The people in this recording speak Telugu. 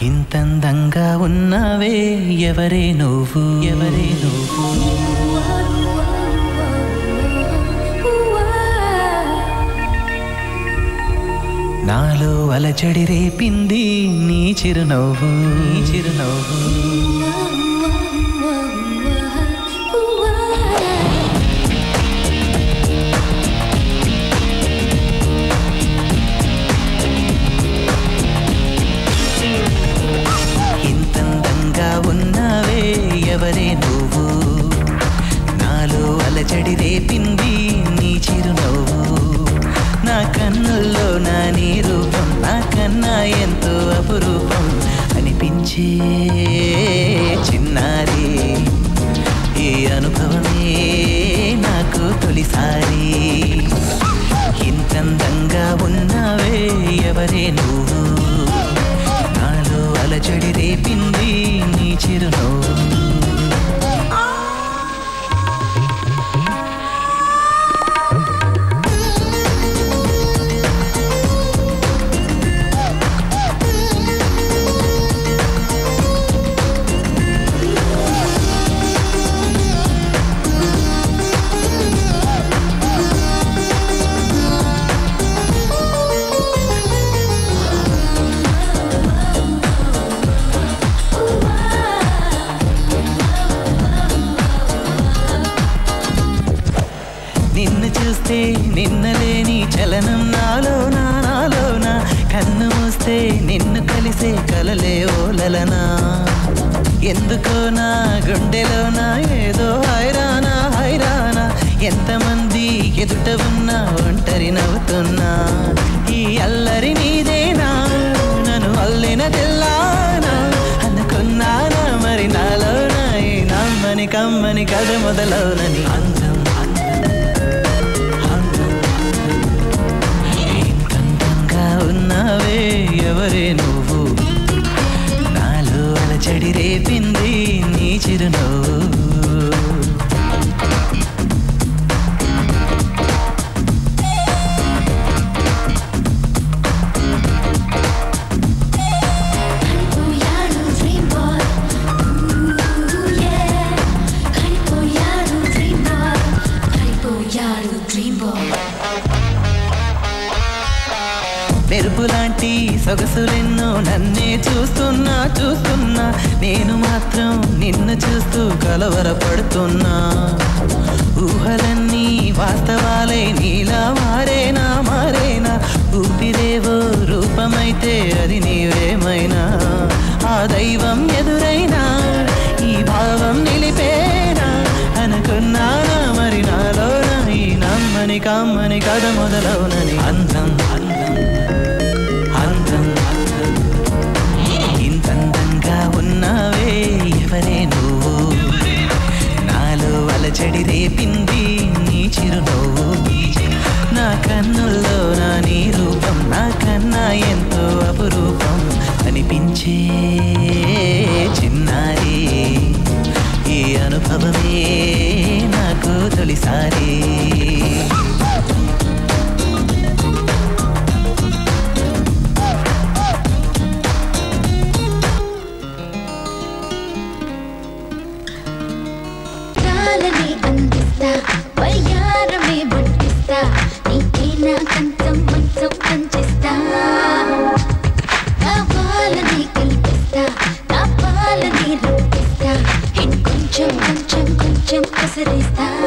ఇంతందంగా ఉన్నావే ఎవరే నువ్వు ఎవరే నువ్వు నాలో అలచడి రేపింది నీ చిరునవ్వు నీ చిరునవ్వు ఇంతందంగా ఉన్నావే ఎవరే నువ్వు నాలో అలచడి రేపింది నీ చిరునవ్వు నా కన్నుల్లో నా నీ రూపం నా కన్నా ఎంతో అపురూపం అనిపించే చిన్నారి ఈ అనుభవమే నాకు తొలిసారి ఇంతందంగా ఉన్నావే ఎవరే నువ్వు నాలో అలచడి రేపింది నీ చిరునవ్వు నిన్ను చూస్తే నిన్నలేని చలనం నాలో నాలోన కన్ను మూస్తే నిన్ను కలిసే కలలే ఓలలనా ఎందుకో నా గుండెలోన ఏదో హైరానా హైరానా ఎంతమంది ఎదుట ఉన్నా ఒంటరి నవ్వుతున్నా ఈ అల్లరి నీదేనా నన్ను అల్లిన తెల్లానా అనుకున్నానా మరి నాలోన ఈ నమ్మని కమ్మని కథ మొదలవునని అందం అందం ఇంతంగా ఉన్నావే ఎవరే నువ్వు నాలో అలచడి రేపింది నీ చిరునవ్వు కనిపోయాడు డ్రీమ్ బాయ్ కనిపోయాడు డ్రీమ్ బాయ్ కనిపోయాడు డ్రీమ్ బాయ్ మెరుపు లాంటి సొగసులెన్నో నన్నే చూస్తున్నా చూస్తున్నా నేను మాత్రం నిన్ను చూస్తూ కలవరపడుతున్నా ఊహలన్నీ వాస్తవాలే నీలా మారేనా మారేనా ఊపిరేవో రూపమైతే అది నీవేమైనా ఆ దైవం ఎదురైనా ఈ భావం నిలిపేనా అనుకున్నానా మరి నాలోన ఈ నమ్మని కమ్మని కథ మొదలవునని అందం అందం అందం ఇంతందంగా ఉన్నావే ఎవరే నువ్వు నాలో అలచడి రేపింది నీ చిరునవ్వు నా కన్నుల్లో నా నీ రూపం నా కన్నా ఎంతో అపురూపం అనిపించే చిన్నారి ఈ అనుభవమే నాకు తొలిసారి కాలనే అందిస్తా వయ్యారమే వడ్డిస్తా నీకే నా కంచం మంచం పంచిస్తా కావాలని కల్పిస్తా కావాలని రప్పిస్తా ఇంకొంచెం కొంచెం కొంచెం కసరిస్తా